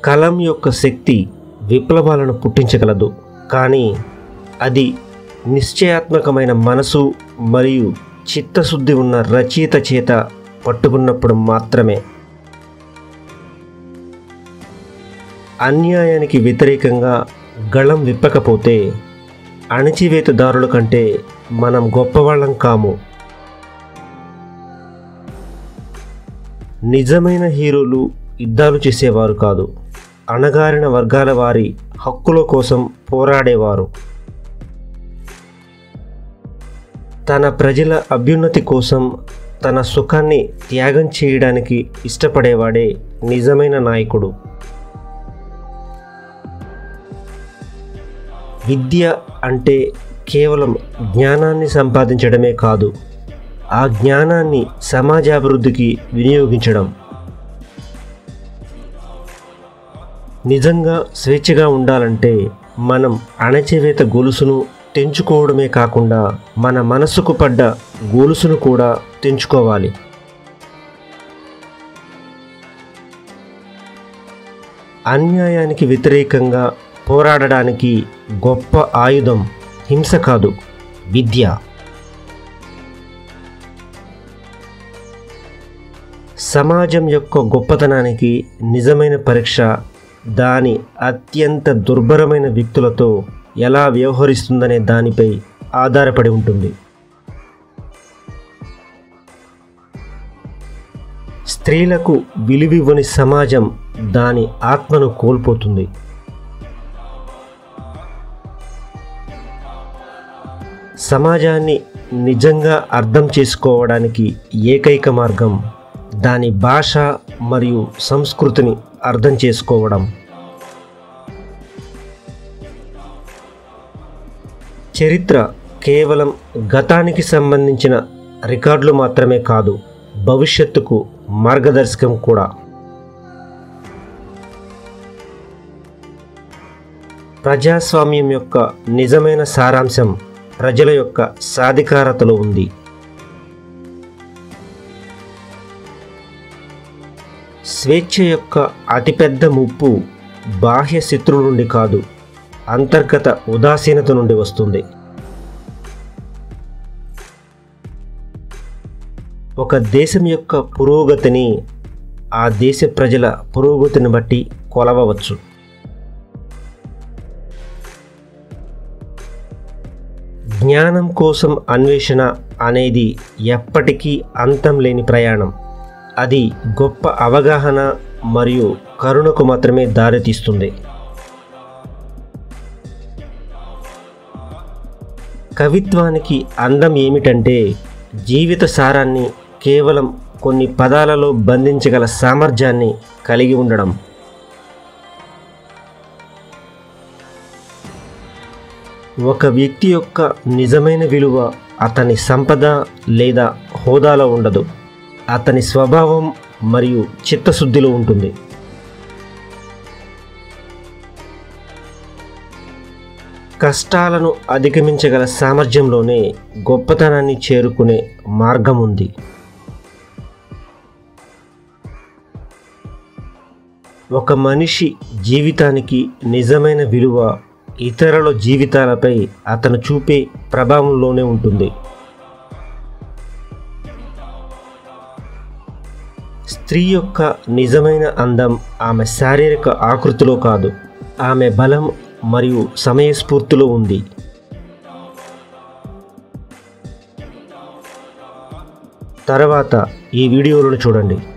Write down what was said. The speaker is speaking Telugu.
కలం యొక్క శక్తి విప్లవాలను పుట్టించగలదు కానీ అది నిశ్చయాత్మకమైన మనసు మరియు చిత్తశుద్ధి ఉన్న రచయిత చేత పట్టుకున్నప్పుడు మాత్రమే అన్యాయానికి వ్యతిరేకంగా గళం విప్పకపోతే అణచివేతదారుల కంటే మనం గొప్పవాళ్ళం కాము నిజమైన హీరోలు యుద్ధాలు చేసేవారు కాదు అణగారిన వర్గాల వారి హక్కుల కోసం పోరాడేవారు తన ప్రజల అభ్యున్నతి కోసం తన సుఖాన్ని త్యాగం చేయడానికి ఇష్టపడేవాడే నిజమైన నాయకుడు విద్య అంటే కేవలం జ్ఞానాన్ని సంపాదించడమే కాదు ఆ జ్ఞానాన్ని సమాజాభివృద్ధికి వినియోగించడం నిజంగా స్వేచ్ఛగా ఉండాలంటే మనం అణచివేత గొలుసును తెంచుకోవడమే కాకుండా మన మనసుకు పడ్డ గొలుసును కూడా తెంచుకోవాలి అన్యాయానికి వ్యతిరేకంగా పోరాడడానికి గొప్ప ఆయుధం హింస కాదు విద్య సమాజం యొక్క గొప్పతనానికి నిజమైన పరీక్ష దాని అత్యంత దుర్భరమైన వ్యక్తులతో ఎలా వ్యవహరిస్తుందనే దానిపై ఆధారపడి ఉంటుంది స్త్రీలకు విలువివ్వని సమాజం దాని ఆత్మను కోల్పోతుంది సమాజాన్ని నిజంగా అర్థం చేసుకోవడానికి ఏకైక మార్గం దాని భాష మరియు సంస్కృతిని అర్థం చేసుకోవడం చరిత్ర కేవలం గతానికి సంబంధించిన రికార్డులు మాత్రమే కాదు భవిష్యత్తుకు మార్గదర్శకం కూడా ప్రజాస్వామ్యం యొక్క నిజమైన సారాంశం ప్రజల యొక్క సాధికారతలో ఉంది స్వేచ్ఛ యొక్క అతిపెద్ద ముప్పు బాహ్య శత్రువు నుండి కాదు అంతర్గత ఉదాసీనత నుండి వస్తుంది ఒక దేశం యొక్క పురోగతిని ఆ దేశ ప్రజల పురోగతిని బట్టి కొలవవచ్చు జ్ఞానం కోసం అన్వేషణ అనేది ఎప్పటికీ అంతం లేని ప్రయాణం అది గొప్ప అవగాహన మరియు కరుణకు మాత్రమే దారితీస్తుంది కవిత్వానికి అందం ఏమిటంటే జీవిత సారాన్ని కేవలం కొన్ని పదాలలో బంధించగల సామర్థ్యాన్ని కలిగి ఉండడం ఒక వ్యక్తి యొక్క నిజమైన విలువ అతని సంపద లేదా హోదాలో ఉండదు అతని స్వభావం మరియు చిత్తశుద్ధిలో ఉంటుంది కష్టాలను అధిగమించగల సామర్థ్యంలోనే గొప్పతనాన్ని చేరుకునే మార్గం ఉంది ఒక మనిషి జీవితానికి నిజమైన విలువ ఇతరుల జీవితాలపై అతను చూపే ప్రభావంలోనే ఉంటుంది స్త్రీ యొక్క నిజమైన అందం ఆమె శారీరక ఆకృతిలో కాదు ఆమె బలం మరియు సమయస్ఫూర్తిలో ఉంది తర్వాత ఈ వీడియోలను చూడండి